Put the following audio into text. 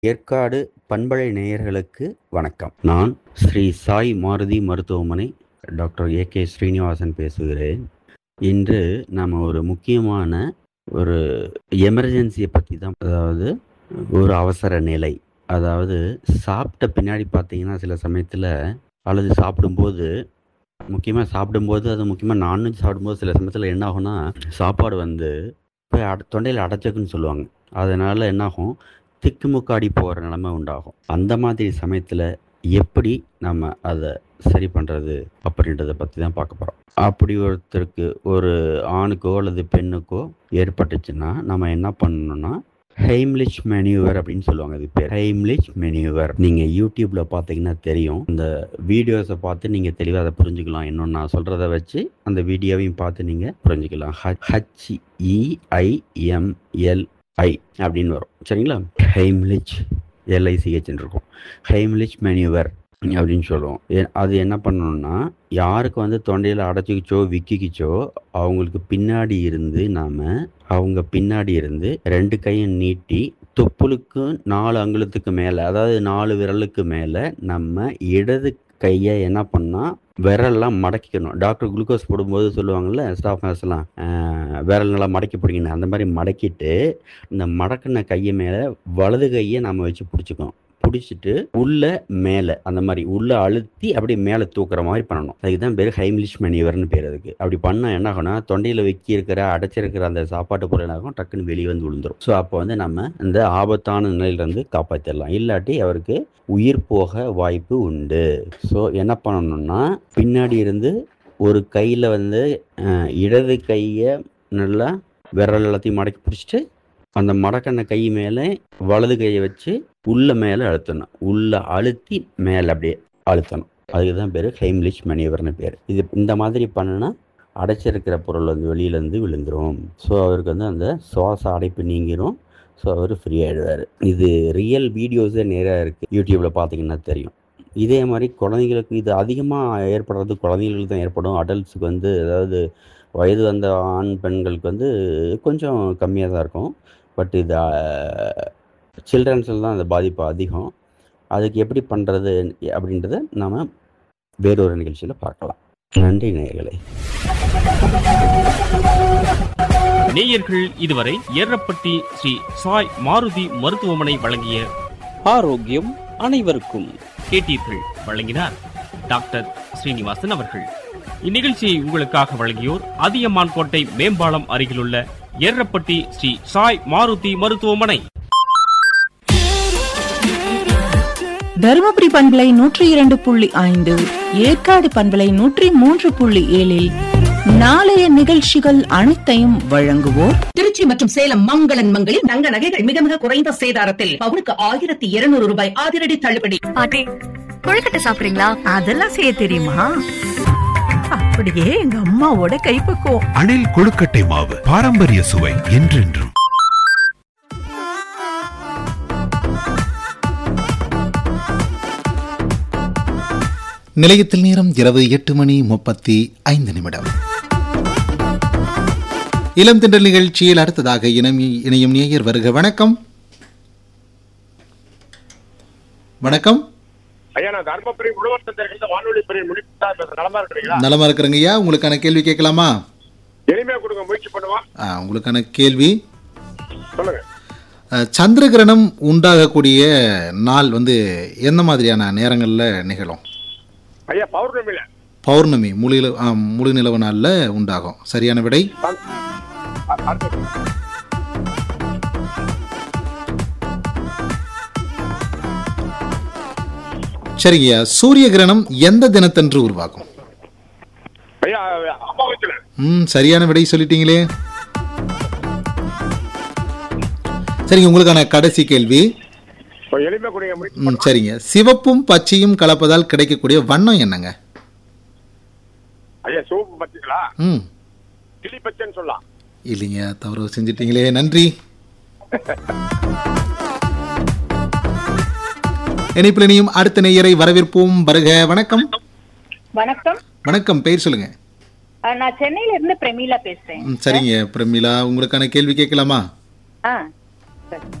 ஏற்காடு பண்பலை நேயர்களுக்கு வணக்கம் நான் ஸ்ரீ சாய் மாருதி மருத்துவமனை டாக்டர் ஏ கே ஸ்ரீனிவாசன் பேசுகிறேன் இன்று நாம் ஒரு முக்கியமான ஒரு எமர்ஜென்சியை பற்றி தான் அதாவது ஒரு அவசர நிலை அதாவது சாப்பிட்ட பின்னாடி பார்த்தீங்கன்னா சில சமயத்தில் அல்லது சாப்பிடும்போது முக்கியமாக சாப்பிடும்போது அது முக்கியமாக நான்வெஜ் சாப்பிடும்போது சில சமயத்தில் என்ன ஆகும்னா சாப்பாடு வந்து போய் அட தொண்டையில் அடைச்சக்குன்னு சொல்லுவாங்க அதனால் என்னாகும் திக்குமுக்காடி போகிற நிலைமை உண்டாகும் அந்த மாதிரி சமயத்தில் எப்படி நம்ம அதை சரி பண்ணுறது அப்படின்றத பற்றி தான் பார்க்க போகிறோம் அப்படி ஒருத்தருக்கு ஒரு ஆணுக்கோ அல்லது பெண்ணுக்கோ ஏற்பட்டுச்சுன்னா நம்ம என்ன பண்ணணும்னா ஹெய்ம்லிச் மெனியூவர் அப்படின்னு சொல்லுவாங்க இது பேர் ஹெய்ம்லிச் மெனியூவர் நீங்கள் யூடியூப்பில் பார்த்தீங்கன்னா தெரியும் இந்த வீடியோஸை பார்த்து நீங்கள் தெளிவாக அதை புரிஞ்சுக்கலாம் இன்னும் நான் சொல்கிறத வச்சு அந்த வீடியோவையும் பார்த்து நீங்கள் புரிஞ்சுக்கலாம் ஹச்இஐஎம்எல் ஐ அப்படின்னு வரும் சரிங்களா ஹெய்ம்லிச் எல்ஐசிஹெச்னு இருக்கும் ஹெய்ம்லிச் மெனியூவர் அப்படின்னு சொல்லுவோம் ஏ- அது என்ன பண்ணணும்னா யாருக்கு வந்து தொண்டையில் அடைச்சிக்கிச்சோ விக்கிக்கிச்சோ அவங்களுக்கு பின்னாடி இருந்து நாம் அவங்க பின்னாடி இருந்து ரெண்டு கையும் நீட்டி தொப்புளுக்கு நாலு அங்குலத்துக்கு மேலே அதாவது நாலு விரலுக்கு மேலே நம்ம இடது கையை என்ன பண்ணால் விரல்லாம் மடக்கிக்கணும் டாக்டர் குளுக்கோஸ் போடும்போது சொல்லுவாங்கல்ல ஸ்டாஃப் நர்ஸ்லாம் ஆஹ், விரல் நல்லா மடக்கி பிடிக்கணும் அந்த மாதிரி மடக்கிட்டு இந்த மடக்கின கையை மேலே வலது கையை நம்ம வச்சு பிடிச்சிக்கணும் பிடிச்சிட்டு உள்ள மேலே அந்த மாதிரி உள்ள அழுத்தி அப்படியே மேலே தூக்குற மாதிரி பண்ணணும் அதுக்கு தான் பேர் ஹைம்லிஷ் மெனிவர்னு பேர் அதுக்கு அப்படி பண்ணால் என்ன ஆகும்னா தொண்டையில் வைக்கி இருக்கிற அடைச்சிருக்கிற அந்த சாப்பாட்டு பொருள் என்ன ஆகும் டக்குன்னு வெளியே வந்து விழுந்துரும் ஸோ அப்போ வந்து நம்ம இந்த ஆபத்தான நிலையிலேருந்து காப்பாற்றிடலாம் இல்லாட்டி அவருக்கு உயிர் போக வாய்ப்பு உண்டு ஸோ என்ன பண்ணணும்னா பின்னாடி இருந்து ஒரு கையில் வந்து அஹ், இடது கையை நல்லா விரல் எல்லாத்தையும் மடக்கி பிடிச்சிட்டு அந்த மடக்கண்ண கை மேலே வலது கையை வச்சு உள்ள மேலே அழுத்தணும் உள்ள அழுத்தி மேலே அப்படியே அழுத்தணும் அதுக்கு தான் பேர் ஹைம்லிஷ் மணியவர்னு பேர் இது இந்த மாதிரி பண்ணுனா அடைச்சிருக்கிற பொருள் வந்து வெளியிலேருந்து விழுந்துரும் ஸோ அவருக்கு வந்து அந்த சுவாச அடைப்பு நீங்கிரும் ஸோ அவர் ஃப்ரீ ஆகிடுவார் இது ரியல் வீடியோஸே நேராக இருக்குது யூடியூப்பில் பார்த்தீங்கன்னா தெரியும் இதே மாதிரி குழந்தைங்களுக்கு இது அதிகமாக ஏற்படுறது குழந்தைங்களுக்கு தான் ஏற்படும் அடல்ட்ஸுக்கு வந்து அதாவது வயது வந்த ஆண் பெண்களுக்கு வந்து கொஞ்சம் கம்மியாக தான் இருக்கும் பட் இது சில்ட்ரன்ஸில் தான் அந்த பாதிப்பு அதிகம் அதுக்கு எப்படி பண்ணுறது அப்படின்றத நாம் வேறொரு நிகழ்ச்சியில் பார்க்கலாம் நன்றி நேயர்களே நேயர்கள் இதுவரை ஏரப்பட்டி ஸ்ரீ சாய் மாருதி மருத்துவமனை வழங்கிய ஆரோக்கியம் அனைவருக்கும் கேட்டீர்கள் வழங்கினார் டாக்டர் ஸ்ரீனிவாசன் அவர்கள் இந்நிகழ்ச்சியை உங்களுக்காக வழங்கியோர் அதியமான் கோட்டை மேம்பாலம் அருகிலுள்ள ஏரப்பட்டி ஸ்ரீ சாய் மாருதி மருத்துவமனை தருமபுரி பண்பலை நூற்றி இரண்டு புள்ளி ஐந்து ஏற்காடு பண்பலை நூற்றி மூன்று புள்ளி ஏழில் நாளைய நிகழ்ச்சிகள் அனைத்தையும் வழங்குவோர் திருச்சி மற்றும் சேலம் மங்களன் மங்களில் தங்க நகைகள் மிக மிக குறைந்த சேதாரத்தில் பவுனுக்கு ஆயிரத்தி இருநூறு ரூபாய் அதிரடி தள்ளுபடி பாட்டி கொழுக்கட்டை சாப்பிடுறீங்களா அதெல்லாம் செய்ய தெரியுமா அப்படியே எங்க அம்மாவோட கைப்பக்குவம் அணில் கொழுக்கட்டை மாவு பாரம்பரிய சுவை என்றென்றும் நிலையத்தில் நேரம் இரவு எட்டு மணி முப்பத்தி ஐந்து நிமிடம் இளம் திண்டல் நிகழ்ச்சியில் அடுத்ததாக இனம் இணையும் நேயர் வருக வணக்கம் வணக்கம் ஐயா நான் தர்மபுரி உழவர் சந்தையிலிருந்து வானொலி பிரிவு முடிப்பா பேசுறேன் நலமா இருக்கிறீங்களா நலமா இருக்கிறங்க ஐயா உங்களுக்கான கேள்வி கேட்கலாமா எளிமையா கொடுங்க முயற்சி பண்ணுவோம் ஆ, உங்களுக்கான கேள்வி சொல்லுங்க அஹ், சந்திர கிரகணம் உண்டாகக்கூடிய நாள் வந்து எந்த மாதிரியான நேரங்களில் நிகழும் ஐயா பௌர்ணமியில பௌர்ணமி முழு இல- ஆ, முழு நிலவு நாளில் உண்டாகும் சரியான விடை அ- அடுத்தது. சரிங்கய்யா சூரிய கிரகணம் எந்த தினத்தன்று உருவாகும் ஐயா அம்மாவத்துல ம் சரியான விடை சொல்லிட்டீங்களே சரிங்க உங்களுக்கான கடைசி கேள்வி எளிமையா கொடுங்க முயற்சி ம் சரிங்க சிவப்பும் பச்சையும் கலப்பதால் கிடைக்கக்கூடிய வண்ணம் என்னங்க ஐயா சிவப்பு பச்சைங்களா ம் கிளி பச்சைன்னு சொல்லலாம் இல்லைங்க தவறு செஞ்சிட்டீங்களே நன்றி இணைப்பில் இணையும் அடுத்த நேயரை வரவேற்போம் வருக வணக்கம் வணக்கம் வணக்கம் பெயர் சொல்லுங்க அஹ், நான் சென்னையில இருந்து பிரமீளா பேசுறேன் ம், சரிங்க பிரமிளா உங்களுக்கான கேள்வி கேட்கலாமா ஆ சரி